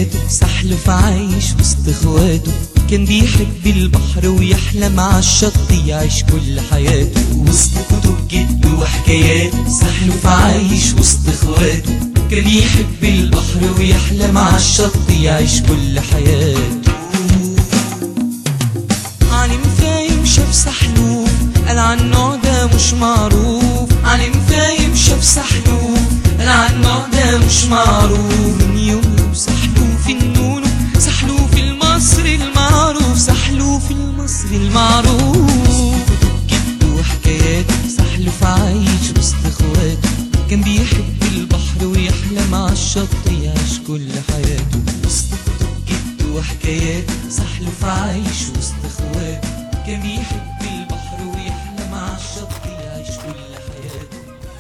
وحكاياته سحلف عايش وسط اخواته كان بيحب البحر ويحلم عالشط يعيش كل حياته وسط كتب جده وحكاياته سحلف عايش وسط اخواته كان يحب البحر ويحلم عالشط يعيش كل حياته عالم فاهم شاف سحلوف قال عن النوع ده مش معروف عالم فاهم شاف سحلوف قال عن النوع ده مش معروف من يوم سحلوف النونو سحلوف المصري المعروف سحلوف المصري المعروف جده وحكاياته سحلوف عايش وسط اخواته كان بيحب البحر ويحلم عالشط يعيش كل حياته وسط كتب جده وحكاياته سحلوف عايش وسط اخواته كان بيحب البحر ويحلم عالشط يعيش كل حياته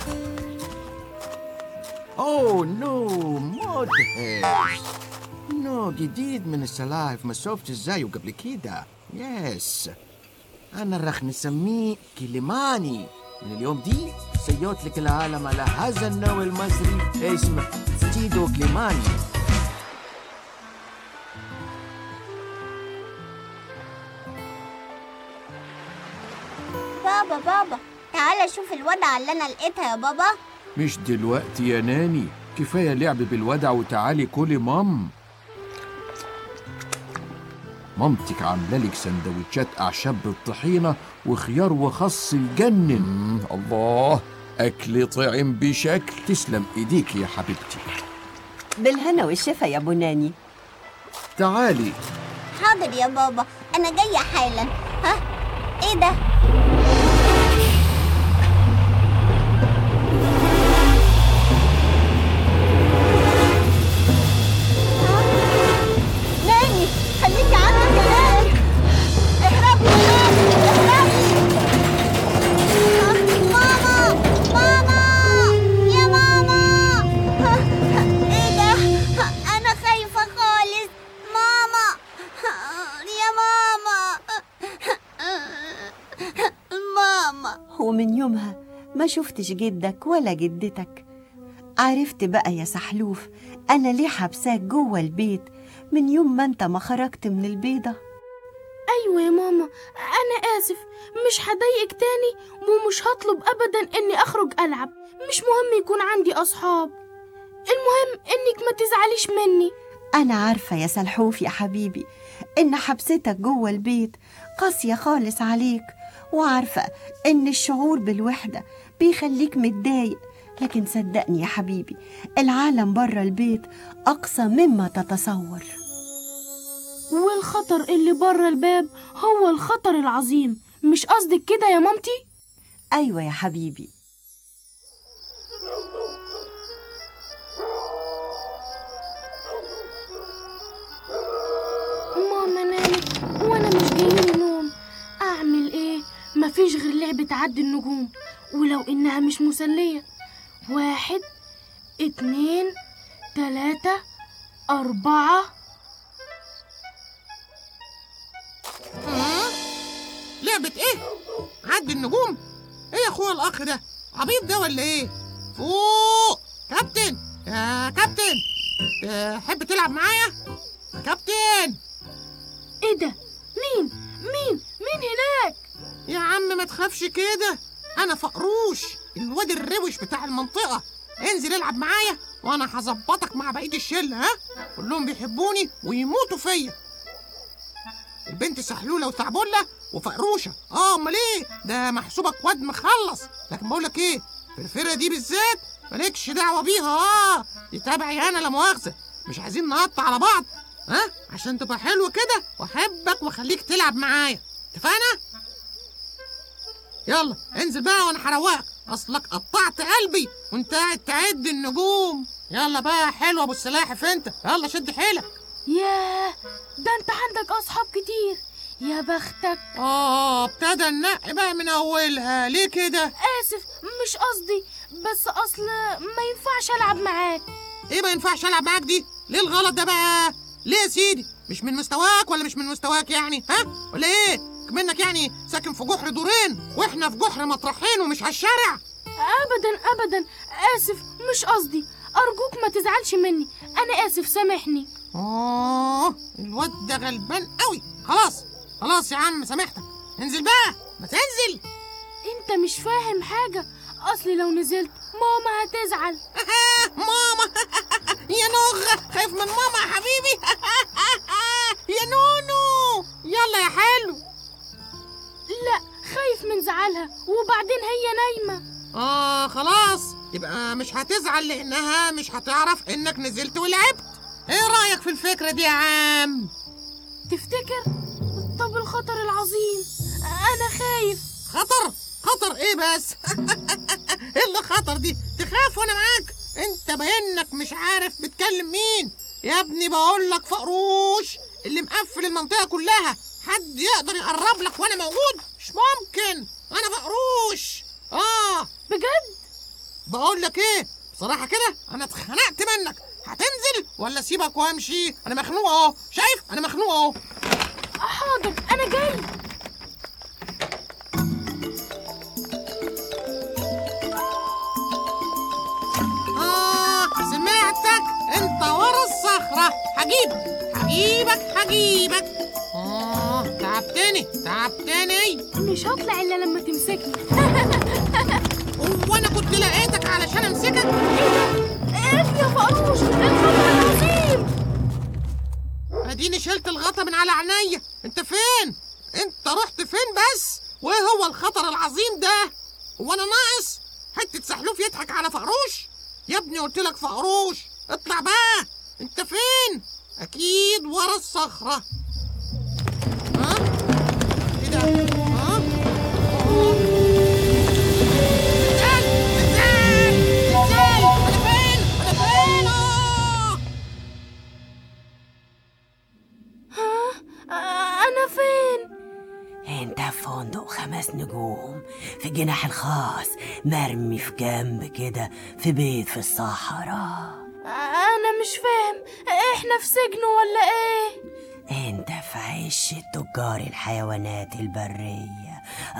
اوه نو مدهش نو جديد من السلايف ما شفتش زيه قبل كده يس انا راح نسميه كليماني من اليوم دي سيوت لك العالم على هذا النوع المصري اسمه ستيدو كليماني بابا بابا تعالى شوف الودعة اللي أنا لقيتها يا بابا مش دلوقتي يا ناني كفاية لعب بالودع وتعالي كلي مام مامتك عاملة لك سندوتشات أعشاب بالطحينة وخيار وخس يجنن مم، الله أكل طعم بشكل تسلم إيديك يا حبيبتي بالهنا والشفا يا بناني تعالي حاضر يا بابا أنا جاية حالا ها إيه ده ها؟ ناني خليكي عندك يا ناني اهربي يا ناني اهربي ها؟ ماما ماما يا ماما ها؟ ها؟ ايه ده ها؟ انا خايفة خالص ماما ها؟ يا ماما ماما ومن يومها ما شفتش جدك ولا جدتك عرفت بقى يا سحلوف أنا ليه حبساك جوه البيت من يوم ما أنت ما خرجت من البيضة أيوة يا ماما أنا آسف مش هضايقك تاني ومش هطلب أبدا إني أخرج ألعب مش مهم يكون عندي أصحاب المهم إنك ما تزعليش مني أنا عارفة يا سلحوف يا حبيبي إن حبستك جوه البيت قاسية خالص عليك وعارفة إن الشعور بالوحدة بيخليك متضايق لكن صدقني يا حبيبي العالم بره البيت أقصى مما تتصور والخطر اللي بره الباب هو الخطر العظيم مش قصدك كده يا مامتي أيوة يا حبيبي ماما نامت وانا مش جايلي نوم اعمل ايه مفيش غير لعبة عد النجوم ولو انها مش مسلية واحد اتنين تلاتة اربعة لعبة ايه؟ عد النجوم؟ ايه يا اخويا الاخ ده؟ عبيط ده ولا ايه؟ فوق كابتن يا كابتن تحب تلعب معايا؟ يا كابتن ايه ده مين مين مين هناك يا عم ما تخافش كده انا فقروش الواد الروش بتاع المنطقة انزل العب معايا وانا هظبطك مع بقية الشلة ها كلهم بيحبوني ويموتوا فيا البنت سحلولة وتعبولة وفقروشة اه امال ايه ده محسوبك واد مخلص لكن بقولك ايه في الفرقة دي بالذات مالكش دعوة بيها اه دي تبعي انا لا مؤاخذة مش عايزين نقطع على بعض ها عشان تبقى حلو كده واحبك واخليك تلعب معايا اتفقنا يلا انزل بقى وانا هروقك اصلك قطعت قلبي وانت قاعد تعد النجوم يلا بقى حلو ابو السلاحف انت يلا شد حيلك ياه ده انت عندك اصحاب كتير يا بختك اه ابتدى النق بقى من اولها ليه كده اسف مش قصدي بس اصل ما ينفعش العب معاك ايه ما ينفعش العب معاك دي ليه الغلط ده بقى ليه يا سيدي مش من مستواك ولا مش من مستواك يعني ها ولا ايه منك يعني ساكن في جحر دورين واحنا في جحر مطرحين ومش على الشارع ابدا ابدا اسف مش قصدي ارجوك ما تزعلش مني انا اسف سامحني آه الواد ده غلبان قوي خلاص خلاص يا عم سامحتك انزل بقى ما تنزل انت مش فاهم حاجة اصلي لو نزلت ماما هتزعل ماما يا نوغ خايف من ماما يا حبيبي يا نونو يلا يا حلو لا خايف من زعلها وبعدين هي نايمة اه خلاص يبقى مش هتزعل لانها مش هتعرف انك نزلت ولعبت ايه رايك في الفكره دي يا عم تفتكر طب الخطر العظيم انا خايف خطر خطر ايه بس ايه اللي خطر دي تخاف وانا معاك انت باينك مش عارف بتكلم مين يا ابني بقول لك فقروش اللي مقفل المنطقه كلها حد يقدر يقرب لك وانا موجود مش ممكن انا فقروش اه بجد بقول لك ايه بصراحه كده انا اتخنقت منك هتنزل ولا اسيبك وامشي انا مخنوق اهو شايف انا مخنوق اهو حاضر انا جاي آه سمعتك أنت ورا الصخرة هجيبك هجيبك هجيبك آه تعبتني تعبتني مش هطلع الا لما تمسكني وأنا كنت لقيتك علشان أمسكك ايه يا فقروش الخطر العظيم أديني شلت الغطا من على عينيا أنت فين؟ أنت رحت فين بس؟ وإيه هو الخطر العظيم ده؟ وأنا ناقص؟ حتة سحلوف يضحك على فقروش؟ يا ابني قلت لك فقروش اطلع بقى أنت فين؟ أكيد ورا الصخرة ها؟ إيه ده؟ ها؟ زلزال! زلزال! زلزال! أنا فين؟ أنا فين؟ آه! آه، انا فين انت في فندق خمس نجوم في الجناح الخاص مرمي في جنب كده في بيت في الصحراء انا مش فاهم احنا في سجن ولا ايه انت في عش تجار الحيوانات البرية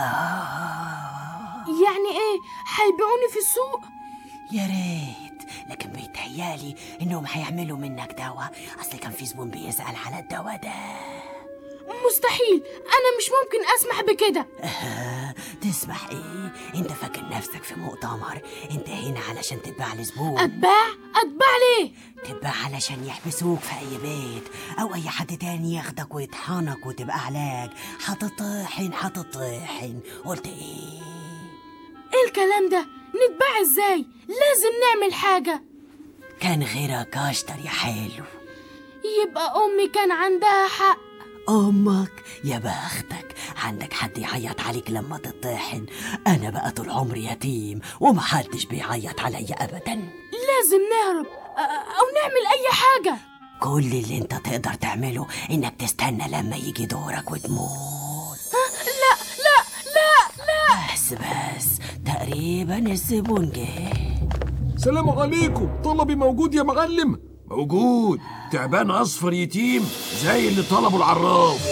آه يعني ايه هيبيعوني في السوق يا ريت لكن بيتهيالي انهم هيعملوا منك دواء اصل كان في زبون بيسأل على الدواء ده مستحيل انا مش ممكن اسمح بكده آه، تسمح ايه انت فاكر نفسك في مؤتمر انت هنا علشان تتباع لزبون اتباع اتباع ليه تبقى علشان يحبسوك في أي بيت أو أي حد تاني ياخدك ويطحنك وتبقى علاج هتطحن هتطحن قلت إيه؟ ايه الكلام ده نتباع ازاي لازم نعمل حاجة كان غيرك أشطر يا حلو يبقى امي كان عندها حق أمك يا بختك عندك حد يعيط عليك لما تطحن أنا بقى طول عمري يتيم ومحدش بيعيط عليا أبدا لازم نهرب أ- او نعمل اي حاجة كل اللي انت تقدر تعمله انك تستنى لما يجي دورك وتموت لا لا لا لا بس بس تقريبا الزبون جه سلام عليكم طلبي موجود يا معلم موجود تعبان اصفر يتيم زي اللي طلبه العراف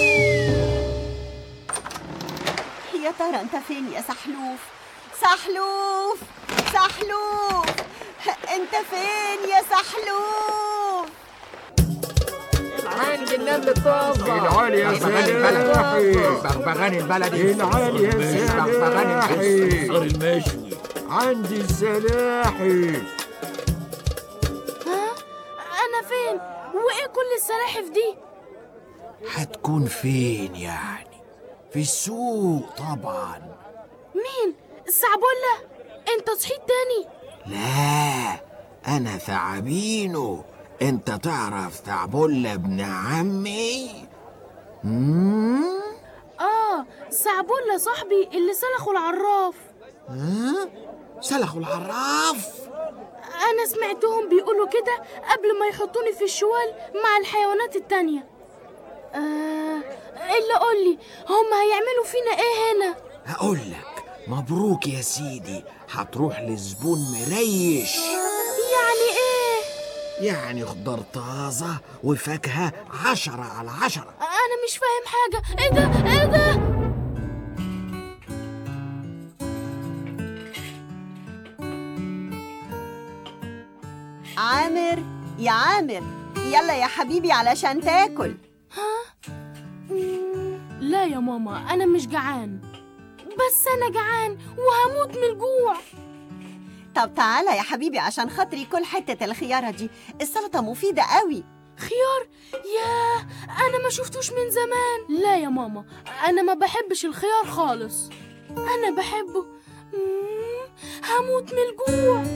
يا ترى انت فين يا سحلوف سحلوف سحلوف انت فين يا سحلوف العالي يا سلاحي بغبغان البلدي العالي يا سلاحي صار المشوي عندي السلاحي ها انا فين وايه كل السلاحف دي هتكون فين يعني في السوق طبعا مين السعبولة انت صحيت تاني لا انا ثعابينو انت تعرف ثعبولة ابن عمي مم؟ اه سعبولة صاحبي اللي سلخه العراف ها؟ سلخوا العراف انا سمعتهم بيقولوا كده قبل ما يحطوني في الشوال مع الحيوانات التانية آه الا قولي هم هيعملوا فينا ايه هنا هقول لك مبروك يا سيدي هتروح لزبون مريش يعني ايه يعني خضار طازة وفاكهة عشرة على عشرة انا مش فاهم حاجة ايه ده ايه ده عامر يا عامر يلا يا حبيبي علشان تاكل مم، لا يا ماما أنا مش جعان بس أنا جعان وهموت من الجوع طب تعالى يا حبيبي عشان خاطري كل حتة الخيارة دي السلطة مفيدة قوي خيار ياه أنا ما شفتوش من زمان لا يا ماما أنا ما بحبش الخيار خالص أنا بحبه مم، هموت من الجوع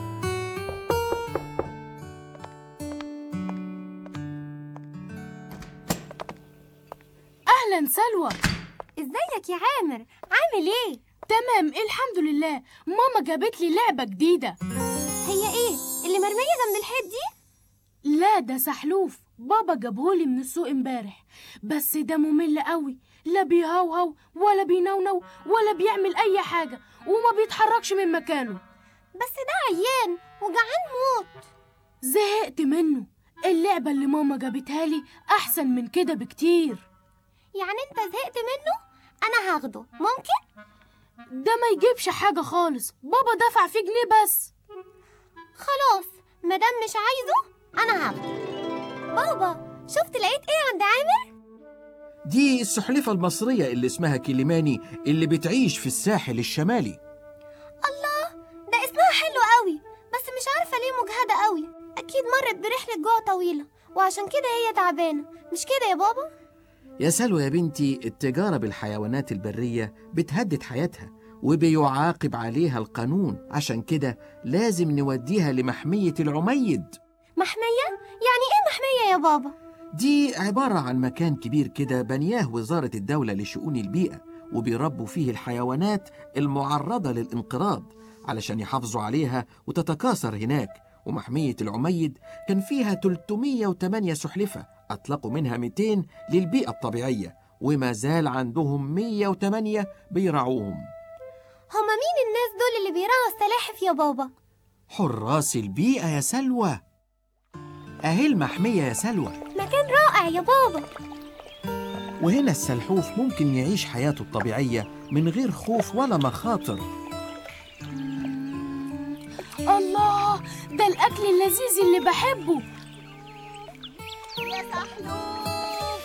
أهلا سلوى ازيك يا عامر عامل ايه تمام الحمد لله ماما جابت لي لعبة جديدة هي ايه اللي مرميه جنب الحيط دي لا ده سحلوف بابا جابهولي من السوق امبارح بس ده ممل قوي لا بيهوهو ولا بينونو ولا بيعمل اي حاجة وما بيتحركش من مكانه بس ده عيان وجعان موت زهقت منه اللعبة اللي ماما جابتها لي أحسن من كده بكتير يعني انت زهقت منه انا هاخده ممكن ده ما يجيبش حاجة خالص بابا دفع فيه جنيه بس خلاص مادام مش عايزه انا هاخده بابا شفت لقيت ايه عند عامر دي السحلفة المصرية اللي اسمها كيليماني اللي بتعيش في الساحل الشمالي الله ده اسمها حلو قوي بس مش عارفه ليه مجهده قوي اكيد مرت برحله جوع طويله وعشان كده هي تعبانه مش كده يا بابا يا سلوى يا بنتي التجارة بالحيوانات البرية بتهدد حياتها وبيعاقب عليها القانون عشان كده لازم نوديها لمحمية العميد محميه يعني ايه محميه يا بابا دي عبارة عن مكان كبير كده بنياه وزارة الدولة لشؤون البيئة وبيربوا فيه الحيوانات المعرضة للانقراض علشان يحافظوا عليها وتتكاثر هناك ومحمية العميد كان فيها 308 سحلفة أطلقوا منها 200 للبيئة الطبيعية وما زال عندهم 108 بيرعوهم هما مين الناس دول اللي بيراعوا السلاحف يا بابا حراس البيئة يا سلوى أهي المحمية يا سلوى مكان رائع يا بابا وهنا السلحوف ممكن يعيش حياته الطبيعية من غير خوف ولا مخاطر الله ده الأكل اللذيذ اللي بحبه يا سحلوف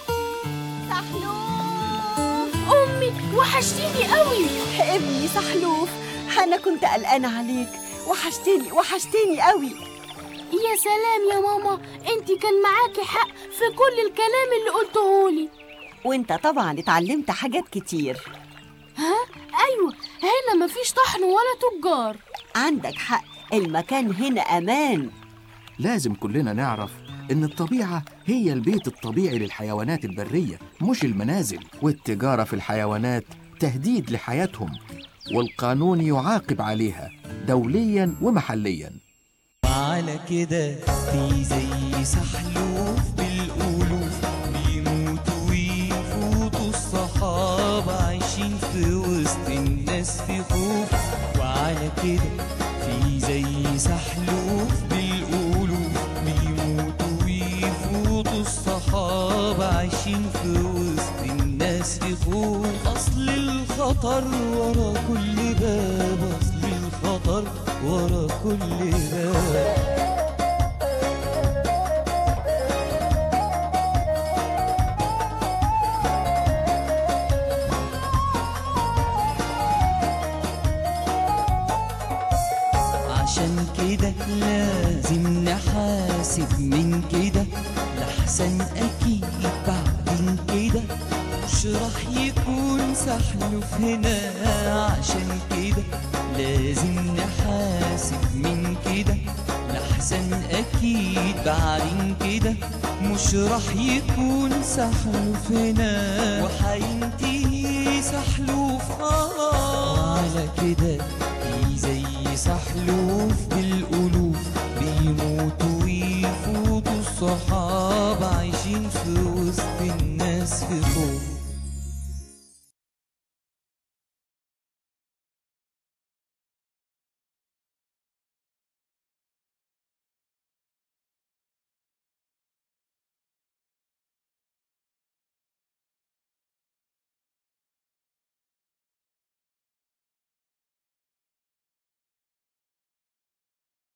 سحلوف أمي وحشتيني قوي ابني سحلوف أنا كنت قلقانة عليك وحشتني وحشتني قوي يا سلام يا ماما انت كان معاكي حق في كل الكلام اللي قلتهولي وانت طبعا اتعلمت حاجات كتير ها ايوه هنا مفيش طحن ولا تجار عندك حق المكان هنا أمان لازم كلنا نعرف إن الطبيعة هي البيت الطبيعي للحيوانات البرية مش المنازل والتجارة في الحيوانات تهديد لحياتهم والقانون يعاقب عليها دوليا ومحليا وعلى كده في زي سحلوف بالألوف بيموتوا ويفوتوا الصحاب عايشين في وسط الناس في خوف وعلى كده في زي سحلوف بالألوف بيموتوا ويفوتوا الصحاب عايشين في وسط الناس في خوف أصل الخطر ورا كل باب أصل الخطر ورا كل باب عشان كده لازم نحاسب من كده لحسن أكيد بعدين كده مش راح يكون سحلف هنا عشان كده لازم نحاسب من كده لحسن أكيد بعدين كده مش راح يكون سحلف هنا وحينتهي سحلوف آه على كده في زي سحلوف بالألوف بيموتوا ويفوتوا الصحاب عايشين في وسط الناس في خوف